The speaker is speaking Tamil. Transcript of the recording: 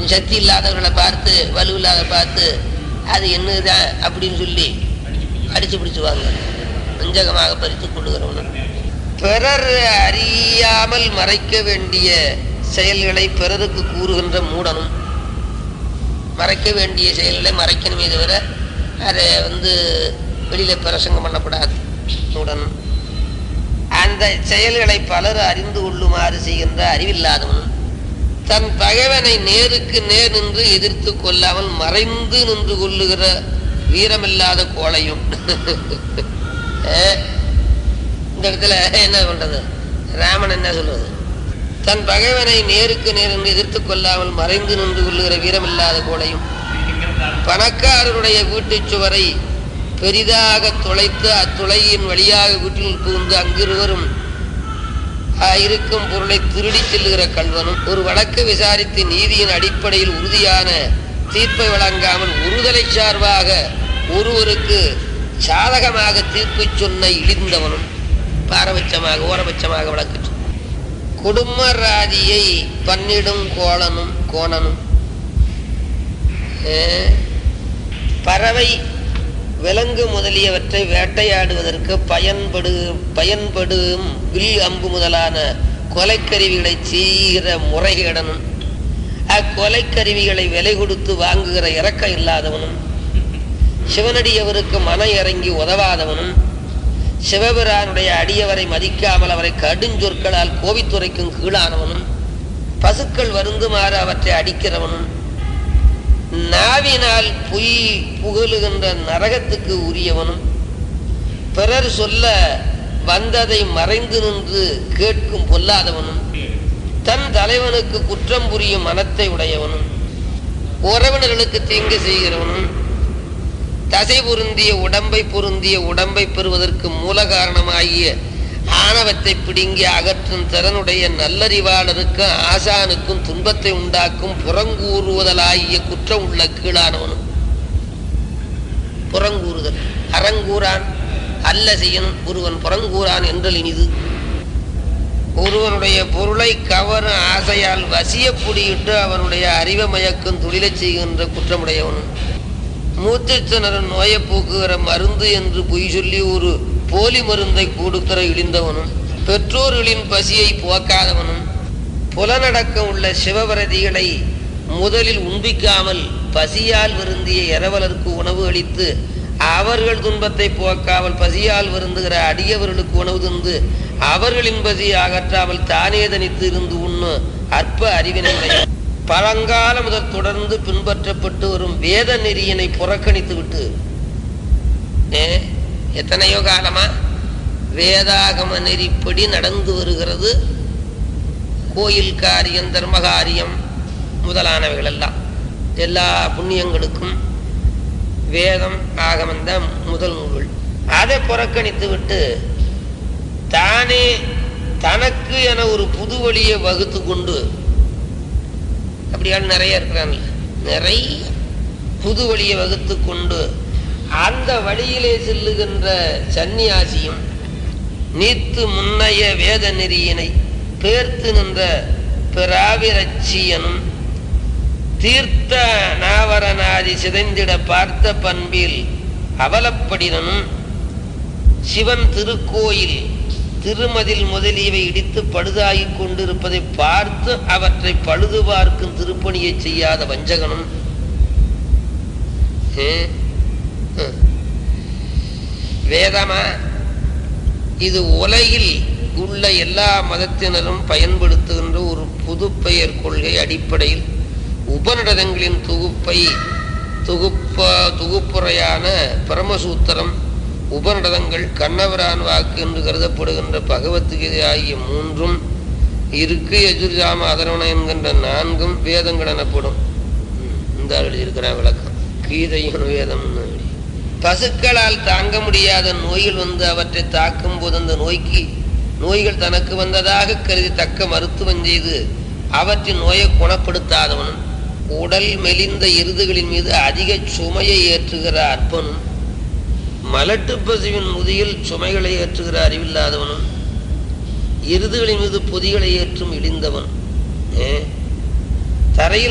சக்தி இல்லாதவர்களை பார்த்து வலு இல்லாத பார்த்து அது என்னதான் அப்படின்னு சொல்லி அடிச்சு பிடிச்சுவாங்க வஞ்சகமாக பறித்து கொள்ளுகிறவனும் பிறர் அறியாமல் மறைக்க வேண்டிய செயல்களை பிறருக்கு கூறுகின்ற மூடனும் மறைக்க வேண்டிய செயல்களை மறைக்கணுமே தவிர அதை வந்து வெளியில பிரசங்கம் பண்ணக்கூடாது மூடனும் அந்த செயல்களை பலர் அறிந்து கொள்ளுமாறு செய்கின்ற அறிவில்லாதவனும் தன் பகைவனை நேருக்கு நேர் நின்று எதிர்த்து கொள்ளாமல் மறைந்து நின்று கொள்ளுகிற வீரமில்லாத கோழையும் அஹ், இந்த இடத்துல என்ன பண்றது ராமன் என்ன சொல்றது தன் பகைவனை நேருக்கு நேர் நின்று எதிர்த்து கொள்ளாமல் மறைந்து நின்று கொள்ளுகிற வீரமில்லாத கோழையும் பணக்காரருடைய வீட்டுச் சுவரை பெரிதாக துளைத்து அத்துளையின் வழியாக வீட்டில் புகுந்து அங்கிருவரும் ஆஹ், இருக்கும் பொருளை திருடிச் செல்லுகிற கல்வனும் ஒரு வழக்கு விசாரித்து நீதியின் அடிப்படையில் உறுதியான தீர்ப்பை வழங்காமல் ஒருதலை சார்பாக ஒருவருக்கு சாதகமாக தீர்ப்பு சொன்ன இழிந்தவனும் பாரபட்சமாக ஓரபட்சமாக வழக்கு சொன்ன. குடும்பராதியை பன்னிடும் கோளனும் கோணனும் அஹ், பறவை விலங்கு முதலியவற்றை வேட்டையாடுவதற்கு பயன்படு பயன்படும் வில் அம்பு முதலான கொலைக்கருவிகளை செய்கிற முறைகேடனும் அக்கொலைக்கருவிகளை விலை கொடுத்து வாங்குகிற இரக்கம் இல்லாதவனும் சிவனடியவருக்கு மன இறங்கி உதவாதவனும் சிவபிரானுடைய அடியவரை மதிக்காமல் அவரை கடுஞ்சொற்களால் கோபித்துரைக்கும் கீழானவனும் பசுக்கள் வருந்துமாறு அவற்றை அடிக்கிறவனும் நாவினால் பொய் புகழுகின்ற நரகத்துக்கு உரியவனும் பிறர் சொல்ல வந்ததை மறைந்து நின்று கேட்கும் பொல்லாதவனும் தன் தலைவனுக்கு குற்றம் புரியும் மனத்தை உடையவனும் உறவினர்களுக்கு தீங்கு செய்கிறவனும் தசை பொருந்திய உடம்பை பொருந்திய உடம்பை பெறுவதற்கு மூல காரணமாகிய ஆணவத்தை பிடுங்கி அகற்றும் திறனுடைய நல்லறிவாளருக்கும் ஆசானுக்கும் துன்பத்தை உண்டாக்கும் புறங்கூறுவதலாகிய குற்றம் உள்ள கீழானவனும் புறங்கூறுதல் அறங்கூறான் அல்ல செய்யணும் ஒருவன் புறங்கூறான் என்றல் இனிது ஒருவனுடைய பொருளை கவரும் ஆசையால் வசியப்புடியிட்டு அவனுடைய அறிவை மயக்கும் தொழிலைச் செய்கின்ற குற்றமுடையவனும் மூச்சுத்திணறும் நோயை போக்குகிற மருந்து என்று பொய் சொல்லி ஒரு போலி மருந்தை கொடுக்கிற இழிந்தவனும் பெற்றோர்களின் பசியை போக்காதவனும் புலனடக்கம் உள்ள சிவபரதிகளை முதலில் உண்பிக்காமல் பசியால் வருந்திய இரவலருக்கு உணவு அளித்து அவர்கள் துன்பத்தை போக்காமல் பசியால் வருந்துகிற அடியவர்களுக்கு உணவு தந்து அவர்களின் பசியை அகற்றாமல் தானே தனித்து இருந்து உண்ணு அற்ப அறிவினை பழங்கால முதல் தொடர்ந்து பின்பற்றப்பட்டு வரும் வேத நெறியினை புறக்கணித்து விட்டு ஏ, எத்தனையோ காலமா வேதாகம நெறிப்படி நடந்து வருகிறது கோயில் காரியம் தர்ம காரியம் முதலானவைகள் எல்லாம் எல்லா புண்ணியங்களுக்கும் வேதம் ஆகமம் தான் முதல் நூல்கள் அதை புறக்கணித்து விட்டு தானே தனக்கு என ஒரு புது வழியை வகுத்து கொண்டு அப்படியால் நிறைய இருக்கிறான்ல நிறைய புது வழியை வகுத்து கொண்டு அந்த வழியிலே செல்லுகின்ற சந்நியாசியும் நீத்து முன்னைய வேத நெறியினை பேர்த்து நின்ற பிராவிரட்சியனும் தீர்த்த நாவரநாதி சிதைந்திட பார்த்த பண்பில் அவலப்படினனும் சிவன் திருக்கோயில் திருமதில் முதலியவை இடித்து பழுதாகிக் கொண்டிருப்பதை பார்த்து அவற்றை பழுது பார்க்கும் திருப்பணியை செய்யாத வஞ்சகனும் ஹே, ஹம். வேதமா இது உலகில் உள்ள எல்லா மதத்தினரும் பயன்படுத்துகின்ற ஒரு புது பெயர் கொள்கை அடிப்படையில் உபநிடதங்களின் தொகுப்பை தொகுப்ப தொகுப்புரையான பரமசூத்திரம் உபநிடதங்கள் கண்ணவரான் வாக்கு என்று கருதப்படுகின்ற பகவத்கீதை ஆகிய மூன்றும் இருக்கு எஜுர்ஜாம அதரவண என்கின்ற நான்கும் வேதங்கள் எனப்படும் ம், இந்த எழுதியிருக்கிற விளக்கம் கீதையும் வேதம் பசுக்களால் தாங்க முடியாத நோய்கள் வந்து அவற்றை தாக்கும் போது அந்த நோய்க்கு நோய்கள் தனக்கு வந்ததாக கருதி தக்க மருத்துவம் செய்து அவற்றின் நோயை குணப்படுத்தாதவனும் உடல் மெலிந்த எருதுகளின் மீது அதிக சுமையை ஏற்றுகிற அற்பனும் மலட்டு பசுவின் முதியில் சுமைகளை ஏற்றுகிற அறிவில்லாதவனும் எருதுகளின் மீது பொதிகளை ஏற்றும் இழிந்தவன் ஏ? தரையில்